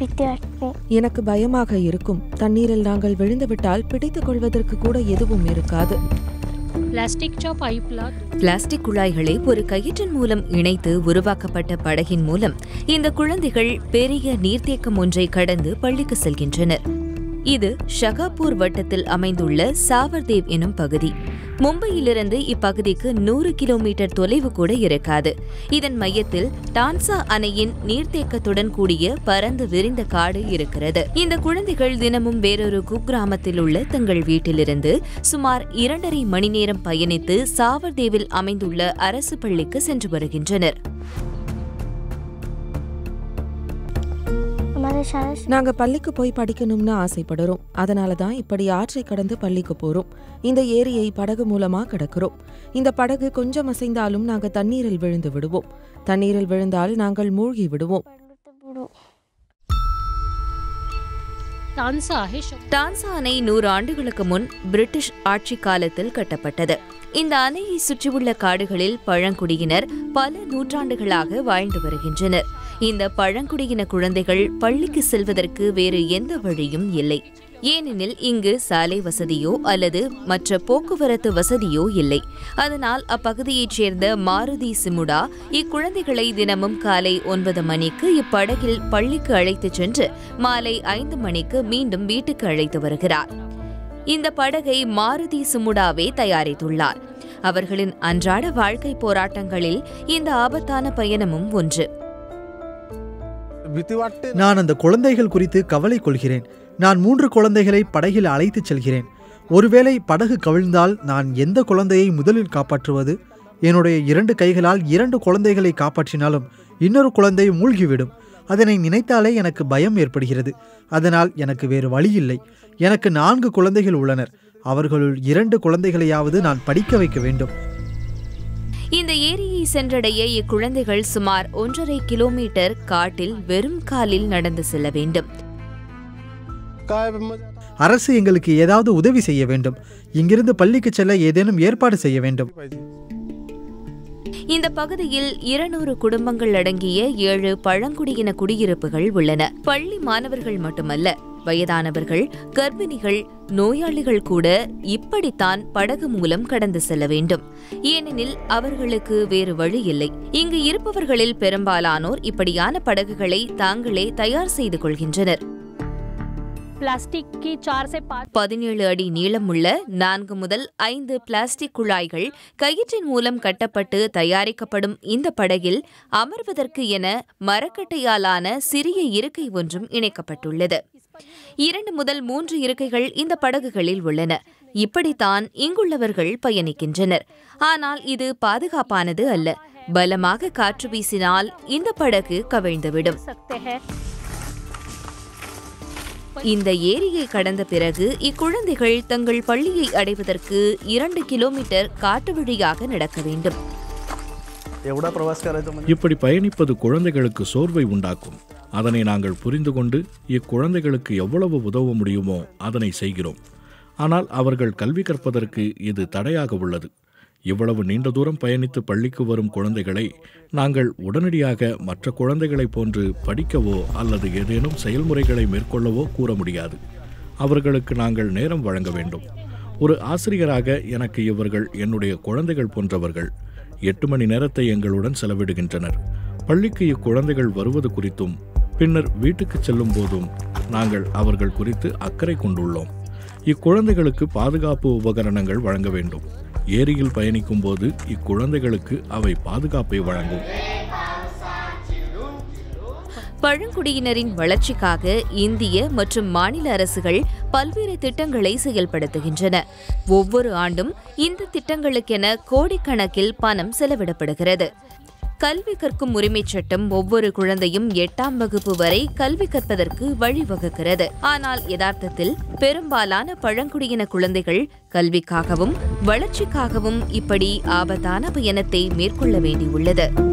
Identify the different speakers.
Speaker 1: பித்தியாட்டி
Speaker 2: எனக்கு பயமாக இருக்கும் தண்ணீரில் நாங்கள் விழுந்துவிட்டால் பிடித்துக் கொள்வதற்கு கூட எதுவும் இருக்காது
Speaker 3: प्लास्टिकच्या पाईपला
Speaker 4: பிளாஸ்டிக் குழாய்களை ஒரு கயிற்றின் மூலம் இணைத்து உருவாக்கப்பட்ட படகின் மூலம் இந்த குழந்தைகள் பெரிய நீர்த்தேக்கம் ஒன்றை கடந்து பள்ளிக்கு செல்கின்றனர் இது ஷகாப்பூர் வட்டத்தில் அமைந்துள்ள சாவர்தேவ் எனும் பகுதி மும்பையிலிருந்து இப்பகுதிக்கு நூறு கிலோமீட்டர் தொலைவு கூட இருக்காது இதன் மையத்தில் டான்சா அணையின் நீர்த்தேக்கத்துடன் கூடிய பரந்து விரிந்த காடு இருக்கிறது இந்த குழந்தைகள் தினமும் வேறொரு குக்கிராமத்தில் உள்ள தங்கள் வீட்டிலிருந்து சுமார் இரண்டரை மணி நேரம் பயணித்து சாவர்தேவில் அமைந்துள்ள அரசு பள்ளிக்கு சென்று வருகின்றனர்
Speaker 1: અમારે શાળા
Speaker 2: நாங்க பள்ளிக்கு போய் படிக்கணும்னு ஆசைப்படுறோம் அதனால தான் இப்படி ஆற்றை கடந்து பள்ளிக்கு போறோம் இந்த ஏரியை படகு மூலமா கடக்கிறோம் இந்த படகு கொஞ்சம் அசைந்தாலும் நாங்க தண்ணீரில் விழுந்து விடுவோம் தண்ணீரில் விழுந்தால் நாங்கள் மூழ்கி விடுவோம்
Speaker 1: પડું
Speaker 3: तानसा आहे शब्द
Speaker 4: டான்சா அணை நூறு ஆண்டுகளுக்கு முன் பிரிட்டிஷ் ஆட்சி காலத்தில் கட்டப்பட்டது இந்த அணையை சுற்றியுள்ள காடுகளில் பழங்குடியினர் பல நூற்றாண்டுகளாக வாழ்ந்து வருகின்றனர் இந்த பழங்குடியின குழந்தைகள் பள்ளிக்கு செல்வதற்கு வேறு எந்த வழியும் இல்லை ஏனெனில் இங்கு சாலை வசதியோ அல்லது மற்ற போக்குவரத்து வசதியோ இல்லை அதனால் அப்பகுதியைச் சேர்ந்த மாருதி சிமுடா இக்குழந்தைகளை தினமும் காலை ஒன்பது மணிக்கு இப்படகில் பள்ளிக்கு அழைத்துச் சென்று மாலை ஐந்து மணிக்கு மீண்டும் வீட்டுக்கு அழைத்து வருகிறார் இந்த படகை மாருதி சுமுடாவே தயாரித்துள்ளார் அவர்களின் அன்றாட வாழ்க்கை போராட்டங்களில் இந்த ஆபத்தான பயணமும் ஒன்று
Speaker 5: भीती वाटते
Speaker 6: நான் அந்த குழந்தைகள் குறித்து கவலை கொள்கிறேன் நான் மூன்று குழந்தைகளை படகில் அழைத்துச் செல்கிறேன் ஒருவேளை படகு கவிழ்ந்தால் நான் எந்த குழந்தையை முதலில் காப்பாற்றுவது என்னுடைய இரண்டு கைகளால் இரண்டு குழந்தைகளை காப்பாற்றினாலும் இன்னொரு குழந்தை மூழ்கிவிடும் அதனை நினைத்தாலே எனக்கு பயம் ஏற்படுகிறது அதனால் எனக்கு வேறு வழியில்லை எனக்கு நான்கு குழந்தைகள் உள்ளனர் அவர்களுள் இரண்டு குழந்தைகளையாவது நான் படிக்க வைக்க வேண்டும்
Speaker 4: இந்த ஏரியை சென்றடைய இக்குழந்தைகள் சுமார் ஒன்றரை கிலோமீட்டர் காட்டில் வெறும் காலில் நடந்து செல்ல வேண்டும்
Speaker 5: काय म्हणजे
Speaker 6: அரசு எங்களுக்கு ஏதாவது உதவி செய்ய வேண்டும் இங்கிருந்து பள்ளிக்கு செல்ல ஏதேனும் ஏற்பாடு செய்ய வேண்டும்
Speaker 5: पाहिजे
Speaker 4: இந்த பகுதியில் இருநூறு குடும்பங்கள் அடங்கிய ஏழு பழங்குடியின குடியிருப்புகள் உள்ளன பள்ளி மாணவர்கள் மட்டுமல்ல வயதானவர்கள் கர்ப்பிணிகள் நோயாளிகள் கூட இப்படித்தான் படகு மூலம் கடந்து செல்ல வேண்டும் ஏனெனில் அவர்களுக்கு வேறு வழி இல்லை இங்கு இருப்பவர்களில் பெரும்பாலானோர் இப்படியான படகுகளை தாங்களே தயார் செய்து கொள்கின்றனர்
Speaker 3: प्लास्टिक की चार से पाच
Speaker 4: பதினேழு அடி நீளமுள்ள நான்கு முதல் ஐந்து பிளாஸ்டிக் குழாய்கள் கயிற்றின் மூலம் கட்டப்பட்டு தயாரிக்கப்படும் இந்த படகில் அமர்வதற்கு என மரக்கட்டையாலான சிறிய இருக்கை ஒன்றும் இணைக்கப்பட்டுள்ளது இரண்டு முதல் மூன்று இருக்கைகள் இந்த படகுகளில் உள்ளன இப்படித்தான் இங்குள்ளவர்கள் பயணிக்கின்றனர் ஆனால் இது பாதுகாப்பானது அல்ல பலமாக காற்று வீசினால் இந்த படகு கவிழ்ந்துவிடும்
Speaker 3: सकते हैं
Speaker 4: இந்த ஏரியை கடந்த பிறகு இக்குழந்தைகள் தங்கள் பள்ளியை அடைவதற்கு இரண்டு கிலோமீட்டர் காட்டு வழியாக நடக்க வேண்டும்
Speaker 5: एवढा प्रवास करायचा म्हणजे
Speaker 7: இப்படி பயணிப்பது குழந்தைகளுக்கு சோர்வை உண்டாக்கும் அதனை நாங்கள் புரிந்து கொண்டு இக்குழந்தைகளுக்கு எவ்வளவு உதவ முடியுமோ அதனை செய்கிறோம் ஆனால் அவர்கள் கல்வி கற்பதற்கு இது தடையாக உள்ளது இவ்வளவு நீண்ட தூரம் பயணித்து பள்ளிக்கு வரும் குழந்தைகளை நாங்கள் உடனடியாக மற்ற குழந்தைகளைப் போன்று படிக்கவோ அல்லது ஏதேனும் செயல்முறைகளை மேற்கொள்ளவோ கூற முடியாது அவர்களுக்கு நாங்கள் நேரம் வழங்க வேண்டும் ஒரு ஆசிரியராக எனக்கு இவர்கள் என்னுடைய குழந்தைகள் போன்றவர்கள் எட்டு மணி நேரத்தை எங்களுடன் செலவிடுகின்றனர் பள்ளிக்கு இக்குழந்தைகள் வருவது குறித்தும் பின்னர் வீட்டுக்கு செல்லும் போதும் நாங்கள் அவர்கள் குறித்து அக்கறை கொண்டுள்ளோம் இக்குழந்தைகளுக்கு பாதுகாப்பு உபகரணங்கள் வழங்க வேண்டும் ஏரியில் பயணிக்கும் போது இக்குழந்தைகளுக்கு அவை பாதுகாப்பை வழங்கும்
Speaker 4: பழங்குடியினரின் வளர்ச்சிக்காக இந்திய மற்றும் மாநில அரசுகள் பல்வேறு திட்டங்களை செயல்படுத்துகின்றன ஒவ்வொரு ஆண்டும் இந்த திட்டங்களுக்கென கோடிக்கணக்கில் பணம் செலவிடப்படுகிறது கல்வி கற்கும் உரிமைச் சட்டம் ஒவ்வொரு குழந்தையும் எட்டாம் வகுப்பு வரை கல்வி கற்பதற்கு வழிவகுக்கிறது ஆனால் யதார்த்தத்தில் பெரும்பாலான பழங்குடியின குழந்தைகள் கல்விக்காகவும் வளர்ச்சிக்காகவும் இப்படி ஆபத்தான பயணத்தை மேற்கொள்ள வேண்டியுள்ளது